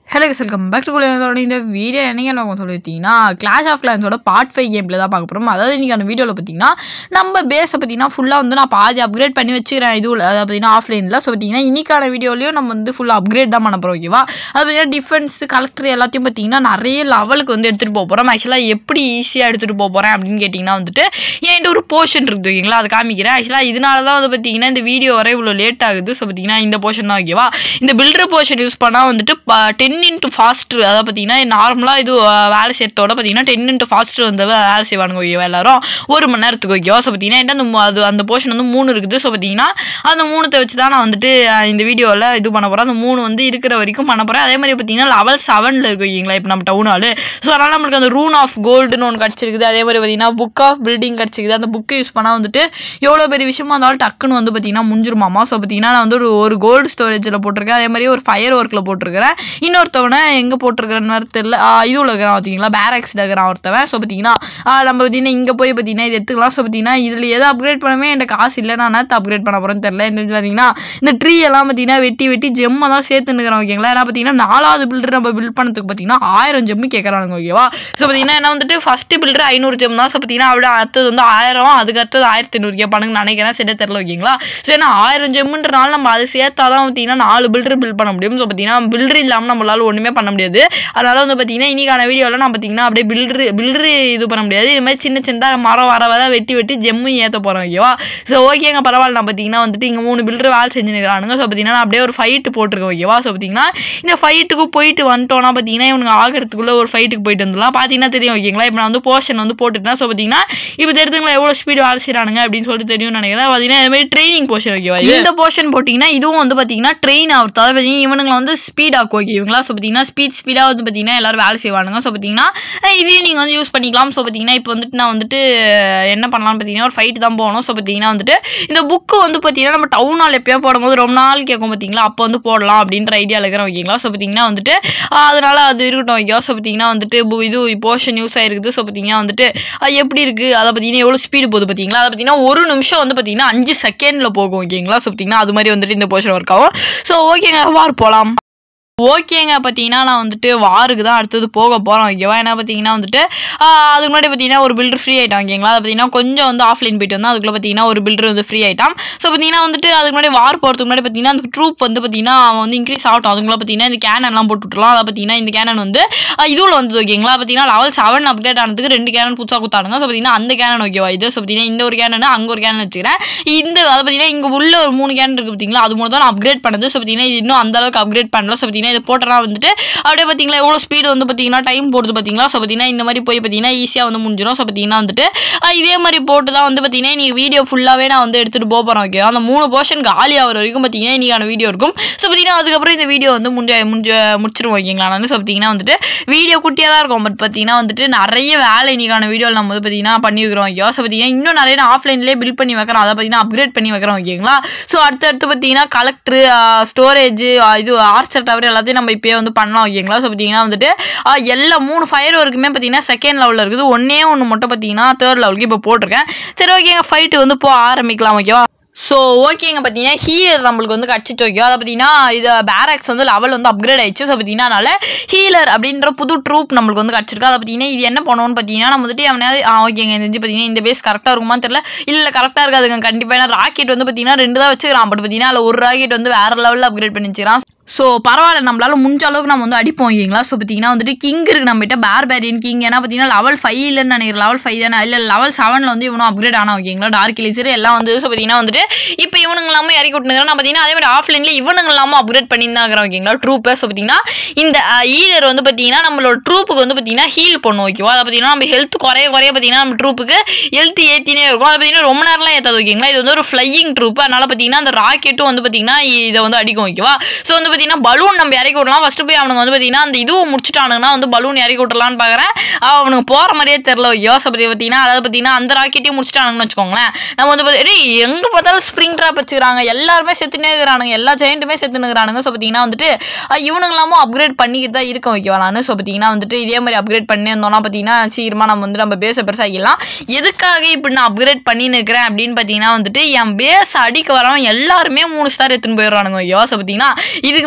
hello welcome back to குளியோட இந்த video என்னைக்கு என்ன சொல்லிட்டீங்கன்னா கிளாஷ் ஆஃப் கிளான்ஸோட பார்ட் ஃபைவ் கேமில் தான் பார்க்க போகிறோம் அதாவது இன்றைக்கான வீடியோவில் பார்த்தீங்கன்னா நம்ம பேஸை பார்த்தீங்கன்னா ஃபுல்லாக வந்து நான் பாதி அப்கிரேட் பண்ணி வச்சுக்கிறேன் இதுவில் அதாவது பார்த்தீங்கன்னா ஆஃப்லைனில் ஸோ பார்த்தீங்கன்னா இன்னைக்கான வீடியோலையும் நம்ம வந்து ஃபுல்லாக அப்கிரேட் தான் பண்ண போகிறோம் ஓகேவா அது பார்த்தீங்கன்னா டிஃபென்ஸ் கலெக்டர் எல்லாத்தையும் பார்த்தீங்கன்னா நிறைய லெவலுக்கு வந்து எடுத்துகிட்டு போக போகிறோம் ஆக்சுவலாக எப்படி ஈஸியாக எடுத்துகிட்டு போக போகிறேன் அப்படின்னு கேட்டிங்கன்னா வந்துட்டு என்கிட்ட ஒரு போர்ஷன் இருக்குது ஓகேங்களா அதை காமிக்கிறேன் ஆக்சுவலாக இதனால தான் வந்து பார்த்தீங்கன்னா இந்த வீடியோ வர இவ்வளோ லேட் ஆகுது ஸோ பார்த்தீங்கன்னா இந்த போர்ஷன் தான் ஓகேவா இந்த பில்டர் போர்ஷன் யூஸ் பண்ணால் வந்துட்டு டென் இன்ட்டு ஃபாஸ்ட்ரு அதாவது பார்த்தீங்கன்னா நார்மலாக இது அஹ், வேலை செய்யறதோட பார்த்தீங்கன்னா டென் இன்ட்டு ஃபாஸ்ட்ரு வந்து வேலை செய்வானுங்க ஓகேவா எல்லாரும் ஒரு மணி நேரத்துக்கு ஓகேவா ஸோ பார்த்தீங்கன்னா என்கிட்ட அந்த மூ- அது அந்த போர்ஷன் வந்து மூணு இருக்குது ஸோ பார்த்தீங்கன்னா அந்த மூணுத்தை வச்சு தான் நான் வந்துட்டு அஹ், இந்த வீடியோவில் இது பண்ண போகிறேன் அந்த மூணு வந்து இருக்கிற வரைக்கும் பண்ண போகிறேன் அதே மாதிரி பார்த்தீங்கன்னா லெவல் செவனில் இருக்கு ஓகேங்களா இப்போ நம்ம டவுன் ஆளு ஸோ அதனால் நம்மளுக்கு அந்த ரூன் ஆஃப் கோல்டுன்னு ஒன்று கிடச்சிருக்குது அதே மாதிரி பார்த்தீங்கன்னா புக் ஆஃப் பில்டிங் கிடச்சிருக்குது அந்த புக்கு யூஸ் பண்ணால் வந்துட்டு எவ்வளோ பெரிய விஷயமா இருந்தாலும் டக்குன்னு வந்து பார்த்தீங்கன்னா முடிஞ்சிருமாமா ஸோ பார்த்தீங்கன்னா நான் வந்து ஒரு ஒரு கோல்டு ஸ்டோரேஜில் போட்டிருக்கேன் அதே மாதிரி ஒரு ஃபயர் ஒர்க்கில் போட்டிருக்கிறேன் இன்னொருத்தவனை எங்கே போட்டிருக்கிறேன்னு வேறு தெரியல இதுவில் இருக்கிறான் பார்த்தீங்களா பேரக்ஸில் இருக்கிறான் ஒருத்தவன் ஸோ பார்த்தீங்கன்னா ஆ, நம்ம பார்த்தீங்கன்னா இங்கே போய் பார்த்தீங்கன்னா இது எடுத்துக்கலாம் ஸோ பார்த்தீங்கன்னா இதில் எதை அப்கிரேட் பண்ணவே என்கிட்ட காசு இல்லை நான் என்னத்தை அப்கிரேட் பண்ண போகிறேன்னு தெரியல இந்த இது பார்த்தீங்கன்னா இந்த ட்ரீ எல்லாம் பார்த்தீங்கன்னா வெட்டி வெட்டி ஜெம்மை தான் சேர்த்துன்னுக்குறோம் ஓகேங்களா ஏன்னா பார்த்தீங்கன்னா நாலாவது பில்டர் நம்ம பில்ட் பண்ணதுக்கு பார்த்தீங்கன்னா ஆயிரம் ஜெம்மு கேட்குறாங்க ஓகேவா ஸோ பார்த்தீங்கன்னா என்ன வந்துட்டு ஃபஸ்ட்டு பில்டர் ஐநூறு ஜெம் தான் ஸோ பார்த்தீங்கன்னா அப்படியே அடுத்தது வந்து ஆயிரம் அதுக்கு அடுத்தது ஆயிரத்தி ஐநூறு கேட்பானுங்கன்னு நினைக்கிறேன் சரியா தெரியல ஓகேங்களா ஸோ ஏன்னா ஆயிரம் ஜெம்முன்றனால நம்ம அது சேர்த்தா தான் பார்த்தீங்கன்னா நாலு பில்டர் பில்ட் பண்ண முடியும் ஸோ பார்த்தீங்கன்னா பில்டர் இல்லாமல் நம்மளால ஒன்றுமே பண்ண முடியாது அதனால வந்து பார்த்தீங்கன்னா இன்னைக்கான வீடியோவில் நான் பார்த்தீங்கன்னா அப்படியே பில்டர் பில்டர் இது பண்ண முடியாது இது மாதிரி சின்ன சின்னதாக மரம் வர வர வெட்டி வெட்டி ஜெம்மு ஏற்ற போகிறோம் ஓகேவா ஸோ ஓகேங்க பரவாயில்ல நான் பார்த்தீங்கன்னா வந்துட்டு இங்கே மூணு பில்டர் வேலை செஞ்சுருக்கானுங்க ஸோ பார்த்தீங்கன்னா நான் அப்படியே ஒரு ஃபைட்டு போட்டிருக்கேன் ஓகேவா ஸோ பார்த்தீங்கன்னா இந்த ஃபைட்டுக்கு போயிட்டு வந்துட்டோம்னா பார்த்தீங்கன்னா இவனுங்க ஆகிறதுக்குள்ள ஒரு ஃபைட்டுக்கு போயிட்டு வந்துடலாம் பார்த்தீங்கன்னா தெரியும் ஓகேங்களா இப்போ நான் வந்து போர்ஷன் வந்து போட்டுட்டேன் ஸோ பார்த்தீங்கன்னா இப்போ தெரிஞ்சுங்களா எவ்வளோ ஸ்பீடு வேலை செய்கிறானுங்க அப்படின்னு சொல்லிட்டு தெரியும்னு நினைக்கிறேன் பார்த்தீங்கன்னா இது மாதிரி ட்ரைனிங் போர்ஷன் ஓகேவா இந்த போர்ஷன் போட்டிங்கன்னா இதுவும் வந்து பார்த்தீங்கன்னா ட்ரெயின் ஆகுது அதாவது பார்த்தீங்கன்னா இவனுங்களை வந்து ஸ்பீட் ஆக்கும் ஓகே இவங்களா ஸோ பார்த்தீங்கன்னா ஸ்பீட் ஸ்பீடாக வந்து பார்த்தீங்கன்னா எல்லாரும் வேலை செய்வானுங்க ஸோ பார்த்தீங்கன்னா அஹ் இதையும் நீங்கள் வந்து யூஸ் பண்ணிக்கலாம் ஸோ பார்த்தீங்கன்னா இப்போ வந்துட்டு நான் வந்துட்டு என்ன பண்ணலாம்னு பார்த்தீங்கன்னா ஒரு ஃபைட் தான் போகணும் ஸோ பார்த்தீங்கன்னா வந்துட்டு இந்த புக்கு வந்து பார்த்தீங்கன்னா நம்ம டவுன் ஹால் எப்பயோ போடும்போது ரொம்ப நாள் கேட்கும் பார்த்தீங்களா அப்போ வந்து போடலாம் அப்படின்ற ஐடியாவில் இருக்கிறேன் ஓகேங்களா ஸோ பார்த்தீங்கன்னா வந்துட்டு ஆஹ் அதனால அது இருக்கட்டும் ஓகேவா ஸோ பார்த்தீங்கன்னா வந்துட்டு bu- இது போர்ஷன் யூஸ் ஆயிருக்குது ஸோ பார்த்தீங்கன்னா வந்துட்டு அது எப்படி இருக்குது அதை பார்த்தீங்கன்னா எவ்வளோ ஸ்பீடு போகுது பார்த்தீங்களா அதை பார்த்தீங்கன்னா ஒரு நிமிஷம் வந்து பார்த்தீங்கன்னா அஞ்சு செகண்டில் போகும் ஓகேங்களா ஸோ பார்த்தீங்கன்னா அது மாதிரி வந்துட்டு இந்த போர்ஷன் ஒர்க் ஆகும் ஸோ ஓகேங்க வார் போகலாம் ஓகேங்க பார்த்தீங்கன்னா நான் வந்துட்டு வாருக்கு தான் அடுத்தது போக போகிறோம் ஓகேவா ஏன்னா பார்த்தீங்கன்னா வந்துட்டு ஆஹ் அதுக்கு முன்னாடி பார்த்தீங்கன்னா ஒரு பில்டர் ஃப்ரீ ஆகிட்டான் ஓகேங்களா அது பார்த்தீங்கன்னா கொஞ்சம் வந்து ஆஃப்லைன் போயிட்டு வந்தோம் அதுக்குள்ளே பார்த்தீங்கன்னா ஒரு பில்டர் வந்து ஃப்ரீ ஆகிட்டான் ஸோ பார்த்தீங்கன்னா வந்துட்டு அதுக்கு முன்னாடி வார் போகிறதுக்கு முன்னாடி பார்த்தீங்கன்னா அந்த ட்ரூப் வந்து பார்த்தீங்கன்னா அவன் வந்து இன்க்ரீஸ் ஆகட்டும் அதுக்குள்ள பார்த்தீங்கன்னா இந்த கேனன்லாம் போட்டு விட்டுலாம் அதை பார்த்தீங்கன்னா இந்த கேனன் வந்து இதுவில் வந்தது ஓகேங்களா பார்த்தீங்கன்னா லெவல் செவன் அப்டேட் ஆனதுக்கு ரெண்டு கேனன் புதுசாக கொடுத்தாருங்க ஸோ பார்த்தீங்கன்னா அந்த கேனன் ஓகேவா இது ஸோ பார்த்தீங்கன்னா இந்த ஒரு கேனன் அங்கே ஒரு கேனன் வச்சுக்கிறேன் இந்த அதை பார்த்தீங்கன்னா இங்கே உள்ள ஒரு மூணு கேன் இருக்குது பார்த்தீங்களா அது மூணு தான் நான் அப்கிரேட் பண்ணது ஸோ பார்த்தீங்கன்னா இது இன்னும் அந்த அளவுக்கு அப்கிரேட் பண்ணல ஸோ பார்த்தீங்கன்னா இது போட்டனா வந்துட்டு அப்படியே பார்த்தீங்களா எவ்வளோ ஸ்பீடு வந்து பார்த்தீங்கன்னா டைம் போடுது பார்த்தீங்களா ஸோ பார்த்தீங்கன்னா இந்த மாதிரி போய் பார்த்தீங்கன்னா ஈஸியாக வந்து முடிஞ்சிடும் ஸோ பார்த்தீங்கன்னா வந்துட்டு ஆஹ் இதே மாதிரி போட்டு தான் வந்து பார்த்தீங்கன்னா இன்னைக்கு வீடியோ ஃபுல்லாகவே நான் வந்து எடுத்துகிட்டு போக போகிறேன் ஓகே அந்த மூணு போர்ஷன் காலி ஆகிற வரைக்கும் பார்த்தீங்கன்னா இன்னைக்கான வீடியோ இருக்கும் ஸோ பார்த்தீங்கன்னா அதுக்கப்புறம் இந்த வீடியோ வந்து முடிஞ்ச முடிஞ்ச முடிச்சிருவோம் ஓகேங்களா நான் ஸோ பார்த்தீங்கன்னா வந்துட்டு வீடியோ குட்டியாக தான் இருக்கும் பட் பார்த்தீங்கன்னா வந்துட்டு நிறைய வேலை இன்னைக்கான வீடியோவில் நம்ம வந்து பார்த்தீங்கன்னா பண்ணி வைக்கிறோம் ஓகேவா ஸோ பார்த்தீங்கன்னா இன்னும் நிறைய நான் ஆஃப்லைன்லேயே பில்ட் பண்ணி வைக்கிறோம் அதை பார்த்தீங்கன்னா அப்கிரேட் பண்ணி வைக்கிறோம் ஓகேங்களா ஸோ அடுத்தடுத்து பார்த்தீங்கன்னா கலெக்டர் ஸ்டோரேஜ் இது ஆர்ச்சர் டவர் எல்லாத்தையும் நம்ம இப்போயே வந்து பண்ணலாம் ஓகேங்களா ஸோ பார்த்தீங்கன்னா வந்துட்டு ஆ, எல்லா மூணு ஃபயர் ஒர்க்குமே பார்த்தீங்கன்னா செகண்ட் லெவலில் இருக்குது ஒன்றே ஒன்று மட்டும் பார்த்தீங்கன்னா தேர்ட் லெவலுக்கு இப்போ போட்டிருக்கேன் சரி ஓகேங்க ஃபைட்டு வந்து போக ஆரம்பிக்கலாம் ஓகேவா ஸோ ஓகேங்க பார்த்தீங்கன்னா ஹீலர் நம்மளுக்கு வந்து கட்சிச்சு ஓகே அதை பார்த்தீங்கன்னா இது பேரக்ஸ் வந்து லெவல் வந்து அப்கிரேட் ஆயிடுச்சு ஸோ பார்த்தீங்கன்னா அதனால ஹீலர் அப்படின்ற புது ட்ரூப் நம்மளுக்கு வந்து கிடச்சிருக்கு அதை பார்த்தீங்கன்னா இது என்ன பண்ணுவோம்னு பார்த்தீங்கன்னா நம்ம வந்துட்டு அவனாவது ஆ ஓகேங்க இது வந்து பார்த்தீங்கன்னா இந்த பேஸ் கரெக்டாக இருக்குமான்னு தெரியல இல்லை கரெக்டாக இருக்காதுங்க கண்டிப்பாக ஏன்னா ராக்கெட் வந்து பார்த்தீங்கன்னா ரெண்டு தான் வச்சுக்கிறான் பட் பார்த்தீங்கன்னா அதில் ஒரு ராக்கெட் வந்து வேறு லெவலில் அப்கிரேட் பண்ணி வச்சுக்கிறான் ஸோ பரவாயில்ல நம்மளால முடிஞ்ச அளவுக்கு நம்ம வந்து அடிப்போம் ஓகேங்களா ஸோ பார்த்தீங்கன்னா வந்துட்டு கிங் இருக்கு நம்மகிட்ட பேர்பேரியன் கிங் ஏன்னா பார்த்தீங்கன்னா லெவல் ஃபைவ் இல்லைன்னு நினைக்கிறேன் லெவல் ஃபைவ் தானே இல்லை லெவல் செவனில் வந்து இவனும் அப்கிரேட் ஆனா ஓகேங்களா டார்க் எலிசர் எல்லாம் வந்து ஸோ பார்த்தீங்கன்னா வந்துட்டு இப்போ இவனுங்க எல்லாமே இறக்கி விட்டுனுங்கிறேன் நான் பார்த்தீங்கன்னா அதே மாதிரி ஆஃப்லைனில் இவனுங்க எல்லாமே அப்கிரேட் பண்ணி தான் இருக்கிறோம் ஓகேங்களா ட்ரூப்பை ஸோ பார்த்தீங்கன்னா இந்த ஈலர் வந்து பார்த்தீங்கன்னா நம்மளோட ட்ரூப்புக்கு வந்து பார்த்தீங்கன்னா ஹீல் பண்ணும் ஓகேவா அதை பார்த்தீங்கன்னா நம்ம ஹெல்த் குறைய குறைய பார்த்தீங்கன்னா நம்ம ட்ரூப்புக்கு ஹெல்த் ஏற்றினே இருக்கும் அதை பார்த்தீங்கன்னா ரொம்ப நேரம்லாம் ஏற்றாது ஓகேங்களா இது வந்து ஒரு ஃப்ளையிங் ட்ரூப் அதனால பார்த்தீங்கன்னா அந்த ராக்கெட்டும் வந்து பார்த்தீங்கன்னா இதை வந்து அடிக்கும் ஓகேவா ஸோ வந்து பார்த்தீங்கன்னா பலூன் நம்ம இறக்கி விடலாம் ஃபஸ்ட்டு போய் அவனுங்க வந்து பார்த்தீங்கன்னா அந்த இதுவும் முடிச்சுட்டானுங்கன்னா வந்து பலூன் இறக்கி விடலான்னு பார்க்குறேன் அவனுக்கு போகிற மாதிரியே தெரில யோசை பற்றி பார்த்தீங்கன்னா அதாவது பார்த்தீங்கன்னா அந்த ராக்கெட்டையும் முடிச்சுட்டானுங்கன்னு வச்சுக்கோங்களேன் நம்ம வந்து பார்த்து- டேய் எங்கே பார்த்தாலும் ஸ்ப்ரிங் ட்ராப் வச்சுக்கிறாங்க எல்லாருமே செத்துனே இருக்கிறானுங்க எல்லா ஜெயிண்ட்டுமே செத்துன்னு இருக்கிறானுங்க ஸோ பார்த்தீங்கன்னா வந்துட்டு அஹ், இவனுங்களாமும் அப்கிரேட் பண்ணிக்கிட்டு தான் இருக்கேன் ஓகேவா நான் ஸோ பார்த்தீங்கன்னா வந்துட்டு இதே மாதிரி அப்கிரேட் பண்ணி இருந்தோம்னா பார்த்தீங்கன்னா சீக்கிரமாக நம்ம வந்து நம்ம பேஸை பெருசாகிக்கலாம் எதுக்காக இப்படி நான் அப்கிரேட் பண்ணி நிற்கிறேன் அப்படின்னு பார்த்தீங்கன்னா வந்துட்டு என் பேஸ் அடிக்க வரவன் எல்லாருமே மூணு ஸ்டார் எடுத்துன்னு போயிடுறானுங்க ஓகேவா ஸோ பார்த்தீங்கன்னா இதுக்கு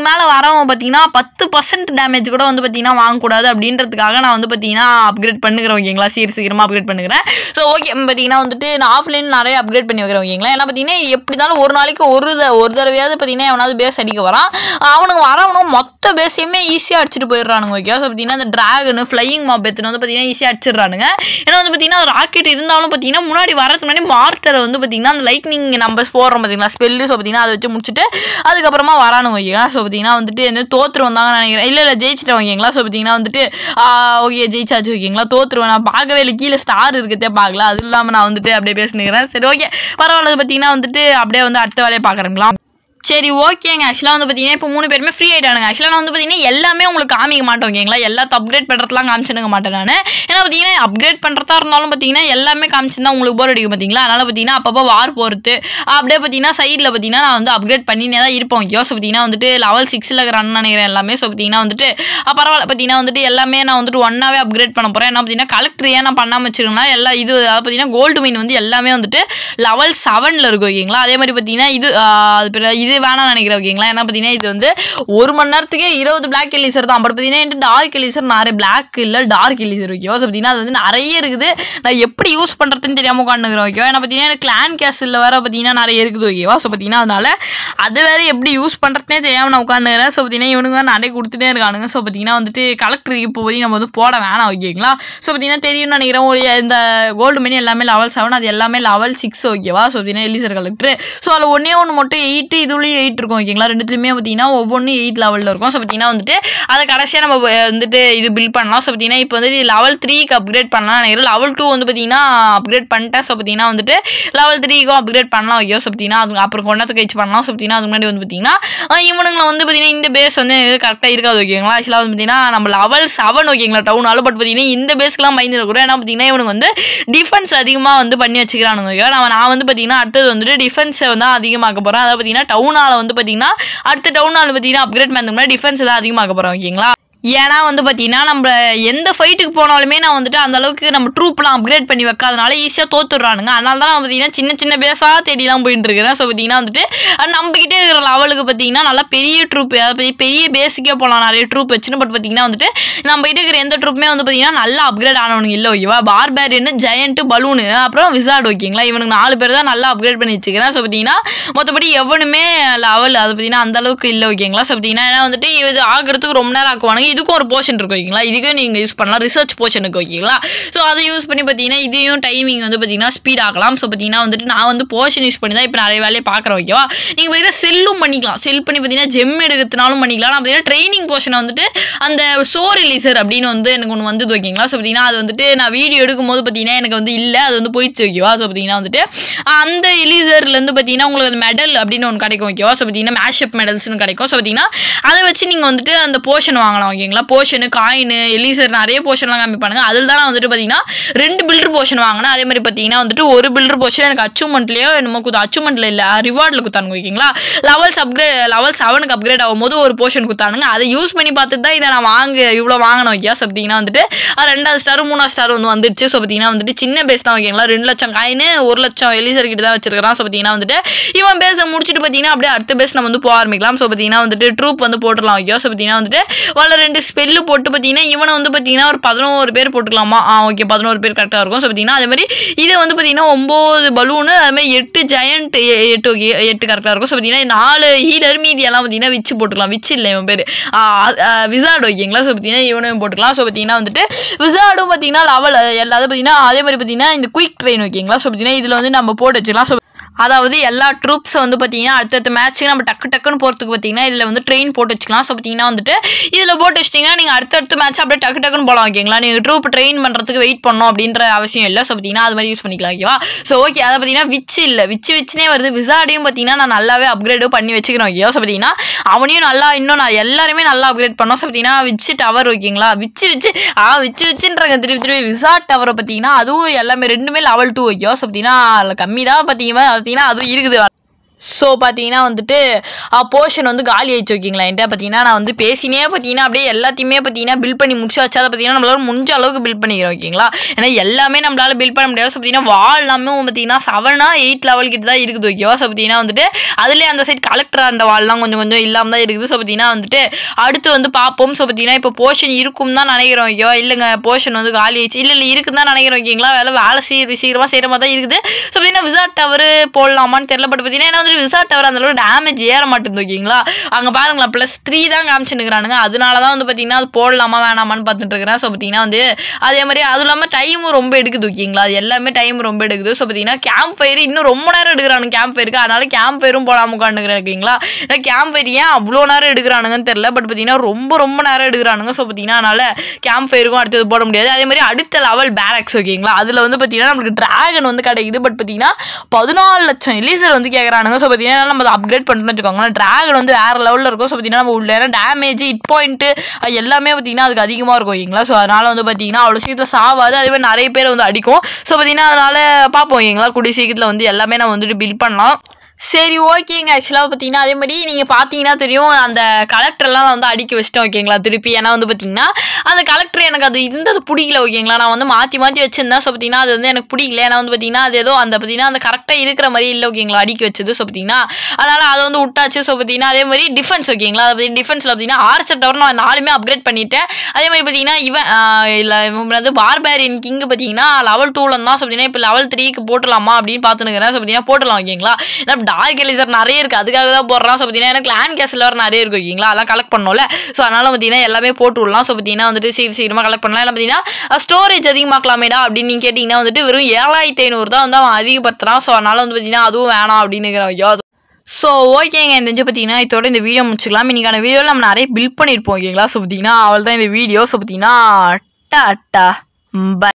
மேலே வரவன் பார்த்தீங்கன்னா பத்து பர்சன்ட் டேமேஜ் கூட வந்து பார்த்தீங்கன்னா வாங்கக்கூடாது அப்படின்றதுக்காக நான் வந்து பார்த்தீங்கன்னா அப்கிரேட் பண்ணுகிறேன் ஓகேங்களா சீர் சீக்கிரமாக அப்கிரேட் பண்ணுகிறேன் ஸோ ஓகே பார்த்தீங்கன்னா வந்துட்டு நான் ஆஃப்லைன் நிறைய அப்கிரேட் பண்ணி வைக்கிறேன் ஓகேங்களா ஏன்னா பார்த்தீங்கன்னா எப்படி இருந்தாலும் ஒரு நாளைக்கு ஒரு த- ஒரு தடவையாவது பார்த்தீங்கன்னா எவனாவது பேஸ் அடிக்க வரான் அவனுக்கு வரவனும் மொத்த பேஸையுமே ஈஸியாக அடிச்சுட்டு போயிடுறானுங்க ஓகே ஸோ பார்த்தீங்கன்னா இந்த ட்ராகனு ஃப்ளையிங் மாப் எத்தனை வந்து பார்த்தீங்கன்னா ஈஸியாக அடிச்சிடுறானுங்க ஏன்னா வந்து பார்த்தீங்கன்னா ராக்கெட் இருந்தாலும் பார்த்தீங்கன்னா முன்னாடி வரதுக்கு முன்னாடி மார்ட்டரை வந்து பார்த்தீங்கன்னா அந்த லைட்னிங் நம்ம போடுறோம் பார்த்தீங்களா ஸ்பெல்லு ஸோ பார்த்தீங்கன்னா அதை வச்சு முடிச்சுட்டு அதுக்கப்புறமா வரானுங்க ஓகேங்களா ஸோ பார்த்தீங்கன்னா வந்துட்டு எந்த தோத்துரு வந்தாங்கன்னு நினைக்கிறேன் இல்லை இல்லை ஜெயிச்சிட்டேன் ஓகேங்களா ஸோ பார்த்தீங்கன்னா வந்துட்டு ஓகே ஜெயிச்சாச்சு ஓகேங்களா தோத்துருவேன் நான் பார்க்கவே இல்லை கீழே ஸ்டார் இருக்கதே பார்க்கல அது இல்லாமல் நான் வந்துட்டு அப்படியே பேசினுக்கிறேன் சரி ஓகே பரவாயில்ல பார்த்தீங்கன்னா வந்துட்டு அப்படியே வந்து அடுத்த வேலையை பார்க்குறேங்களா சரி ஓகேங்க ஆக்சுவலாக வந்து பார்த்தீங்கன்னா இப்போ மூணு பேருமே ஃப்ரீ ஆகிட்டானுங்க ஆக்சுவலாக நான் வந்து பார்த்தீங்கன்னா எல்லாமே உங்களுக்கு காமிக்க மாட்டோம் ஓகேங்களா எல்லாத்த அப்கிரேட் பண்ணுறதுலாம் காமிச்சிருக்க மாட்டேன் நான் ஏன்னா பார்த்தீங்கன்னா அப்கிரேட் பண்ணுறதா இருந்தாலும் பார்த்தீங்கன்னா எல்லாமே காமிச்சிருந்தா உங்களுக்கு போர் அடிக்கும் பார்த்தீங்களா அதனால் பார்த்தீங்கன்னா அப்பப்போ வார் போகிறது அப்படியே பார்த்தீங்கன்னா சைடில் பார்த்தீங்கன்னா நான் வந்து அப்கிரேட் பண்ணினே தான் இருப்போம் யோசி பார்த்தீங்கன்னா வந்துட்டு லெவல் சிக்ஸில் இருக்கிறான்னு நினைக்கிறேன் எல்லாமே ஸோ பார்த்தீங்கன்னா வந்துட்டு அஹ் பரவாயில்ல பார்த்தீங்கன்னா வந்துட்டு எல்லாமே நான் வந்துட்டு ஒன்றாவே அப்கிரேட் பண்ண போகிறேன் என்ன பார்த்தீங்கன்னா கலெக்டர் ஏன் நான் பண்ணாமல் வச்சிருக்கேன்னா எல்லா இது அதாவது பார்த்தீங்கன்னா கோல்டு மீன் வந்து எல்லாமே வந்துட்டு லெவல் செவனில் இருக்கும் ஓகேங்களா அதே மாதிரி பார்த்தீங்கன்னா இது ஆஹ் அது பேர் இது வேணாம்னு நினைக்கிறேன் ஓகேங்களா ஏன்னா பார்த்தீங்கன்னா இது வந்து ஒரு மணி நேரத்துக்கே இருபது பிளாக் எலிசர் தான் அப்புறம் பார்த்தீங்கன்னா டார்க் எலிசர் நிறைய பிளாக் இல்லை டார்க் எலிசர் ஓகேவா ஸோ பார்த்தீங்கன்னா அது வந்து நிறைய இருக்குது நான் எப்படி யூஸ் பண்ணுறதுன்னு தெரியாமல் உட்காந்துக்கிறேன் ஓகேவா ஏன்னா பார்த்தீங்கன்னா எனக்கு கிளான் கேஸில் வேறு பார்த்தீங்கன்னா நிறைய இருக்குது ஓகேவா ஸோ பார்த்தீங்கன்னா அதனால அது வேறு எப்படி யூஸ் பண்ணுறதுனே தெரியாமல் நான் உட்காந்துக்கிறேன் ஸோ பார்த்தீங்கன்னா இவனுங்க வேற நிறைய கொடுத்துட்டே இருக்கானுங்க ஸோ பார்த்தீங்கன்னா வந்துட்டு கலெக்டருக்கு இப்போ போய் நம்ம வந்து போட வேணாம் ஓகேங்களா ஸோ பார்த்தீங்கன்னா தெரியும்னு நினைக்கிறேன் ஒரு இந்த கோல்டு மணி எல்லாமே லெவல் செவன் அது எல்லாமே லெவல் சிக்ஸ் ஓகேவா ஸோ பார்த்தீங்கன்னா எலிசர் கலெக்டர் ஸோ அதில் ஒன்றே ஒன்று மட்டும் எயிட்டு இதுலேயும் எயிட் இருக்கும் ஓகேங்களா ரெண்டுத்துலையுமே பார்த்தீங்கன்னா ஒவ்வொன்றும் எயிட் லெவலில் இருக்கும் ஸோ பார்த்தீங்கன்னா வந்துட்டு அதை கடைசியாக நம்ம வ- வந்துட்டு இது பில்ட் பண்ணலாம் ஸோ பார்த்தீங்கன்னா இப்போ வந்து லெவல் த்ரீக்கு அப்கிரேட் பண்ணலாம் நினைக்கிறேன் லெவல் டூ வந்து பார்த்தீங்கன்னா அப்கிரேட் பண்ணிட்டேன் ஸோ பார்த்தீங்கன்னா வந்துட்டு லெவல் த்ரீக்கும் அப்கிரேட் பண்ணலாம் ஓகே ஸோ பார்த்தீங்கன்னா அது அப்புறம் கொண்டத்துக்கு கழிச்சு பண்ணலாம் ஸோ பார்த்தீங்கன்னா அதுக்கு முன்னாடி வந்து பார்த்தீங்கன்னா ஆஹ் இவனுங்களை வந்து பார்த்தீங்கன்னா இந்த பேஸ் வந்து கரெக்டாக இருக்காது ஓகேங்களா ஆக்சுவலாக வந்து பார்த்தீங்கன்னா நம்ம லெவல் செவன் ஓகேங்களா டவுன் ஆள் பட் பார்த்தீங்கன்னா இந்த பேஸ்க்குலாம் பயந்து இருக்கிறோம் ஏன்னா பார்த்தீங்கன்னா இவனுக்கு வந்து டிஃபென்ஸ் அதிகமாக வந்து பண்ணி வச்சுக்கிறானுங்க ஓகேவா நான் நான் வந்து பார்த்தீங்கன்னா அடுத்தது வந்துட்டு டிஃபென்ஸை வந்து அதிகமாக்க போகிறேன் அதாவது பார்த்தீங்கன்னா டவுன் ஆளை வந்து பார்த்தீங்கன்னா அடுத்த டவுன் ஆள் பார்த்தீங்கன்னா அப்கிரேட் பண்ணதுக்கு முன்னாடி டிஃபென்ஸ் தான் அதிகமாக்க போகிறோம் ஓகேங்களா ஏன்னா வந்து பார்த்தீங்கன்னா நம்ம எந்த ஃபைட்டுக்கு போனாலுமே நான் வந்துட்டு அந்த அளவுக்கு நம்ம ட்ரூப்லாம் அப்கிரேட் பண்ணி வைக்காதனால ஈஸியாக தோத்துடுறானுங்க அதனால தான் நான் பார்த்தீங்கன்னா சின்ன சின்ன பேஸாக தேடிலாம் போயிட்டு இருக்கிறேன் ஸோ பார்த்தீங்கன்னா வந்துட்டு அஹ் நம்மகிட்டே இருக்கிற லெவலுக்கு பார்த்தீங்கன்னா நல்லா பெரிய ட்ரூப் அதாவது பெரிய பேஸுக்கே போகலாம் நிறைய ட்ரூப் வச்சுன்னு பட் பார்த்தீங்கன்னா வந்துட்டு நம்ம கிட்ட இருக்கிற எந்த ட்ரூப்புமே வந்து பார்த்தீங்கன்னா நல்லா அப்கிரேட் ஆனவனுங்க இல்லை ஓகேவா பார்பேரியன் ஜெயண்ட்டு பலூனு அப்புறம் விசார்ட் ஓகேங்களா இவனுக்கு நாலு பேர் தான் நல்லா அப்கிரேட் பண்ணி வச்சுக்கிறேன் ஸோ பார்த்தீங்கன்னா மற்றபடி எவனுமே லெவல் அது பார்த்தீங்கன்னா அந்த அளவுக்கு இல்லை ஓகேங்களா ஸோ பார்த்தீங்கன்னா ஏன்னா வந்துட்டு இது ஆகிறதுக்கு ரொம்ப நேரம் ஆக்குவானுங்க இதுக்கும் ஒரு போர்ஷன் இருக்கு ஓகேங்களா இதுக்கும் நீங்கள் யூஸ் பண்ணலாம் ரிசர்ச் போர்ஷனுக்கு ஓகேங்களா ஸோ அதை யூஸ் பண்ணி பார்த்தீங்கன்னா இதையும் டைமிங் வந்து பார்த்தீங்கன்னா ஸ்பீட் ஆகலாம் ஸோ பார்த்தீங்கன்னா வந்துட்டு நான் வந்து போர்ஷன் யூஸ் பண்ணி தான் இப்போ நிறைய வேலையை பார்க்குறேன் ஓகேவா நீங்கள் பார்த்தீங்கன்னா செல்லும் பண்ணிக்கலாம் செல் பண்ணி பார்த்தீங்கன்னா ஜெம் எடுக்கிறதுனாலும் பண்ணிக்கலாம் நான் பார்த்தீங்கன்னா ட்ரைனிங் போர்ஷனை வந்துட்டு அந்த சோ ரிலீசர் அப்படின்னு வந்து எனக்கு ஒன்று வந்தது ஓகேங்களா ஸோ பார்த்தீங்கன்னா அது வந்துட்டு நான் வீடியோ எடுக்கும்போது பார்த்தீங்கன்னா எனக்கு வந்து இல்லை அது வந்து போயிடுச்சு ஓகேவா ஸோ பார்த்தீங்கன்னா வந்துட்டு அந்த எலிசர்லேருந்து பார்த்தீங்கன்னா உங்களுக்கு அந்த மெடல் அப்படின்னு ஒன்று கிடைக்கும் ஓகேவா ஸோ பார்த்தீங்கன்னா மேஷப் மெடல்ஸ்னு கிடைக்கும் ஸோ பார்த்தீங்கன்னா அதை வச்சு நீங்கள் வந்துட்டு அந்த போர்ஷன் வாங்கலாம் ஓகேங்களா போர்ஷனு காயின் எலிசர் நிறைய போர்ஷன்லாம் காமிப்பானுங்க அதில் தான் நான் வந்துட்டு பார்த்தீங்கன்னா ரெண்டு பில்டர் போர்ஷன் வாங்கினேன் அதே மாதிரி பார்த்தீங்கன்னா வந்துட்டு ஒரு பில்டர் போர்ஷன் எனக்கு அச்சீவ்மெண்ட்லேயோ என்னமோ குத்து அச்சீவ்மெண்ட்டில் இல்லை ரிவார்டில் குத்தானுங்க ஓகேங்களா லெவல்ஸ் அப்கிரேட் லெவல் செவனுக்கு அப்கிரேட் ஆகும்போது ஒரு போர்ஷன் குத்தானுங்க அதை யூஸ் பண்ணி பார்த்துட்டு தான் இதை நான் வாங்க இவ்வளோ வாங்கினோம் ஓகே ஸோ பார்த்தீங்கன்னா வந்துட்டு அஹ் ரெண்டாவது ஸ்டார் மூணாவது ஸ்டார் வந்து வந்துடுச்சு ஸோ பார்த்தீங்கன்னா வந்துட்டு சின்ன பேஸ் தான் ஓகேங்களா ரெண்டு லட்சம் காயின் ஒரு லட்சம் எலிசர் கிட்ட தான் வச்சிருக்கிறான் ஸோ பார்த்தீங்கன்னா வந்துட்டு இவன் பேஸை முடிச்சுட்டு பார்த்தீங்கன்னா அப்படியே அடுத்த பேஸ் நம்ம வந்து போக ஆரம்பிக்கலாம் ஸோ பார்த்தீங்கன்னா வந்துட்டு ட்ரூப் வந்து போட்டுடலாம் ஓகே ஸோ பார்த்தீங்கன்னா வந்துட்டு వాళ్ళ ரெண்டு ஸ்பெல்லு போட்டு பார்த்தீங்கன்னா இவனை வந்து பார்த்தீங்கன்னா ஒரு பதினோரு பேர் போட்டுக்கலாமா ஆ ஓகே பதினோரு பேர் கரெக்டாக இருக்கும் ஸோ பார்த்தீங்கன்னா அதே மாதிரி இது வந்து பார்த்தீங்கன்னா ஒம்பது பலூனு அது மாதிரி எட்டு ஜெயண்ட் எட்டு ஓகே எட்டு கரெக்டாக இருக்கும் ஸோ பார்த்தீங்கன்னா நாலு ஹீலர் மீதி எல்லாம் பார்த்தீங்கன்னா விச்சு போட்டுக்கலாம் விச்சு இல்லை இவன் பேர் விசார்டு ஓகேங்களா ஸோ பார்த்தீங்கன்னா இவனையும் போட்டுக்கலாம் ஸோ பார்த்தீங்கன்னா வந்துட்டு விசார்டும் பார்த்தீங்கன்னா லெவல் எல்லாத்தையும் பார்த்தீங்கன்னா அதே மாதிரி பார்த்தீங்கன்னா இந்த குயிக் ட்ரெயின் ஓகேங்களா ஸோ பார்த்தீங்கன்னா இதில் வந்து நம்ம போட்டு வச்சுக்கலாம் ஸோ அதாவது எல்லா ட்ரூப்ஸை வந்து பார்த்தீங்கன்னா அடுத்தடுத்த மேட்ச்சுக்கு நம்ம டக்கு டக்குன்னு போகிறதுக்கு பார்த்தீங்கன்னா இதில் வந்து ட்ரெயின் போட்டு வச்சுக்கலாம் ஸோ பார்த்தீங்கன்னா வந்துட்டு இதில் போட்டு வச்சிட்டிங்கன்னா நீங்கள் அடுத்தடுத்த மேட்ச் அப்படியே டக்கு டக்குன்னு போகலாம் ஓகேங்களா நீங்கள் ட்ரூப் ட்ரெயின் பண்ணுறதுக்கு வெயிட் பண்ணணும் அப்படின்ற அவசியம் இல்லை ஸோ பார்த்தீங்கன்னா அது மாதிரி யூஸ் பண்ணிக்கலாம் ஓகேவா ஸோ ஓகே அதை பார்த்தீங்கன்னா விச்சு இல்லை விச்சு விச்சுனே வருது விசார்டையும் பார்த்தீங்கன்னா நான் நல்லாவே அப்கிரேடும் பண்ணி வச்சுக்கிறேன் ஓகேவா ஸோ பார்த்தீங்கன்னா அவனையும் நல்லா இன்னும் நான் எல்லாருமே நல்லா அப்கிரேட் பண்ணோம் ஸோ பார்த்தீங்கன்னா விச்சு டவர் ஓகேங்களா விச்சு விச்சு ஆ விச்சு விச்சுன்றாங்க திருப்பி திருப்பி விசார்ட் டவரை பார்த்தீங்கன்னா அதுவும் எல்லாமே ரெண்டுமே லெவல் டூ ஓகேவா ஸோ பார்த்தீங்கன்னா அதில் கம்மி தான் பார்த்தீங்கன்னா பார்த்தீங்கன்னா அதுவும் இருக்குது ஸோ பார்த்தீங்கன்னா வந்துட்டு போர்ஷன் வந்து காலி ஆயிடுச்சு ஓகேங்களா என்கிட்ட பார்த்தீங்கன்னா நான் வந்து பேசினே பார்த்தீங்கன்னா அப்படியே எல்லாத்தையுமே பார்த்தீங்கன்னா பில் பண்ணி முடிச்சு வச்சா அதை பார்த்தீங்கன்னா நம்மளால முடிஞ்ச அளவுக்கு பில் பண்ணிக்கிறோம் ஓகேங்களா ஏன்னா எல்லாமே நம்மளால பில் பண்ண முடியாது ஸோ பார்த்தீங்கன்னா வால் எல்லாமே பார்த்தீங்கன்னா செவனா எயிட் லெவல் கிட்ட தான் இருக்குது ஓகேவா ஸோ பார்த்தீங்கன்னா வந்துட்டு அதுலேயே அந்த சைட் கலெக்டர் அந்த வால்லாம் கொஞ்சம் கொஞ்சம் இல்லாமல் தான் இருக்குது ஸோ பார்த்தீங்கன்னா வந்துட்டு அடுத்து வந்து பார்ப்போம் ஸோ பார்த்தீங்கன்னா இப்போ போர்ஷன் இருக்கும் தான் நினைக்கிறோம் ஓகேவா இல்லைங்க போர்ஷன் வந்து காலி ஆயிடுச்சு இல்லை இல்லை இருக்குன்னு தான் நினைக்கிறோம் ஓகேங்களா வேலை வேலை சீர் சீக்கிரமாக செய்கிற மாதிரி தான் இருக்குது ஸோ பார்த்தீங்கன்னா விசாட் டவர் போடலாமான்னு தெரியல பட் பார்த்தீங்கன்னா என்ன வந்து விசாட் டவர் அந்த அளவுக்கு டேமேஜ் ஏற மாட்டேங்குது ஓகேங்களா அங்கே பாருங்களேன் ப்ளஸ் த்ரீ தான் காமிச்சுன்னுக்குறானுங்க அதனால தான் வந்து பார்த்தீங்கன்னா அது போடலாமா வேணாமான்னு பார்த்துட்டு இருக்கிறேன் ஸோ பார்த்தீங்கன்னா வந்து அதே மாதிரி அதுவும் இல்லாமல் டைமும் ரொம்ப எடுக்குது ஓகேங்களா அது எல்லாமே டைம் ரொம்ப எடுக்குது ஸோ பார்த்தீங்கன்னா கேம்ப் ஃபயர் இன்னும் ரொம்ப நேரம் எடுக்கிறானுங்க கேம்ப் ஃபயருக்கு அதனால கேம்ப் ஃபயரும் போடாமல் உட்காந்துக்கிறேன் ஓகேங்களா ஏன்னா கேம்ப் ஃபயர் ஏன் அவ்வளோ நேரம் எடுக்கிறானுங்கன்னு தெரியல பட் பார்த்தீங்கன்னா ரொம்ப ரொம்ப நேரம் எடுக்கிறானுங்க ஸோ பார்த்தீங்கன்னா அதனால கேம்ப் ஃபயருக்கும் அடுத்தது போட முடியாது அதே மாதிரி அடுத்த லெவல் பேரக்ஸ் ஓகேங்களா அதில் வந்து பார்த்தீங்கன்னா நம்மளுக்கு டிராகன் வந்து கிடைக்குது பட் பார்த்தீங்கன்னா பதினாலு லட்சம் எலிசர் வந்து கேட்குறானுங்க ஸோ பார்த்தீங்கன்னா நம்ம அதை அப்கிரேட் பண்ணுறோம்னு வச்சுக்கோங்களேன் டிராகன் வந்து வேறு லெவலில் இருக்கும் ஸோ பார்த்தீங்கன்னா நம்ம உள்ள டேமேஜ் ஹிட் பாயிண்ட்டு எல்லாமே பார்த்தீங்கன்னா அதுக்கு அதிகமாக இருக்கும் ஓகேங்களா ஸோ அதனால் வந்து பார்த்தீங்கன்னா அவ்வளோ சீக்கிரம் சாவாது அதே மாதிரி நிறைய பேர் வந்து அடிக்கும் ஸோ பார்த்தீங்கன்னா அதனால் பார்ப்போம் ஓகேங்களா கூடிய சீக்கிரத்தில் வந்து எல்லாமே நம்ம வந்துட்டு பில் பண்ணலாம் சரி ஓகேங்க ஆக்சுவலாக பார்த்தீங்கன்னா அதே மாதிரி நீங்கள் பார்த்தீங்கன்னா தெரியும் அந்த கலெக்டர்லாம் நான் வந்து அடிக்க வச்சிட்டேன் ஓகேங்களா திருப்பி ஏன்னா வந்து பார்த்தீங்கன்னா அந்த கலெக்டர் எனக்கு அது இருந்தது பிடிக்கல ஓகேங்களா நான் வந்து மாற்றி மாற்றி வச்சிருந்தேன் ஸோ பார்த்தீங்கன்னா அது வந்து எனக்கு பிடிக்கல ஏன்னா வந்து பார்த்தீங்கன்னா அது ஏதோ அந்த பார்த்தீங்கன்னா அந்த கரெக்டாக இருக்கிற மாதிரி இல்லை ஓகேங்களா அடிக்க வச்சது ஸோ பார்த்தீங்கன்னா அதனால் அதை வந்து விட்டாச்சு ஸோ பார்த்தீங்கன்னா அதே மாதிரி டிஃபென்ஸ் ஓகேங்களா அதை பற்றி டிஃபென்ஸில் பார்த்தீங்கன்னா ஆர்ச்சர் டவர் நான் நாலுமே அப்கிரேட் பண்ணிட்டேன் அதே மாதிரி பார்த்தீங்கன்னா இவன் இல்லை இவன் வந்து பார்பேரியன் கிங்கு பார்த்தீங்கன்னா லெவல் டூவில் தான் ஸோ பார்த்தீங்கன்னா இப்போ லெவல் த்ரீக்கு போட்டலாமா அப்படின்னு பார்த்துனுக்கிறேன் ஸோ பார்த்தீங்கன்னா போட்டலாம் ஓகேங்களா ஏன்னா டார்க் எலிசர் நிறைய இருக்குது அதுக்காக தான் போடுறான் ஸோ பார்த்தீங்கன்னா எனக்கு லேண்ட் கேஸில் வர நிறைய இருக்கு ஓகேங்களா அதெல்லாம் கலெக்ட் பண்ணோம்ல ஸோ அதனால் பார்த்தீங்கன்னா எல்லாமே போட்டு விடலாம் ஸோ பார்த்தீங்கன்னா வந்துட்டு சீக்கிரம் சீக்கிரமாக கலெக்ட் பண்ணலாம் இல்லை பார்த்தீங்கன்னா ஸ்டோரேஜ் அதிகமாக்கலாமேடா அப்படின்னு நீங்கள் கேட்டிங்கன்னா வந்துட்டு வெறும் ஏழாயிரத்தி ஐநூறு தான் வந்து அவன் அதிகப்படுத்துறான் ஸோ அதனால் வந்து பார்த்தீங்கன்னா அதுவும் வேணாம் அப்படின்னு ஐயோ ஸோ ஓகேங்க இந்த இது பார்த்தீங்கன்னா இதோட இந்த வீடியோ முடிச்சுக்கலாம் இன்னைக்கான வீடியோவில் நம்ம நிறைய பில்ட் பண்ணியிருப்போம் ஓகேங்களா ஸோ பார்த்தீங்கன்னா அவள் தான் இந்த வீடியோ ஸோ பார்த்தீங்கன்னா டாட்டா பை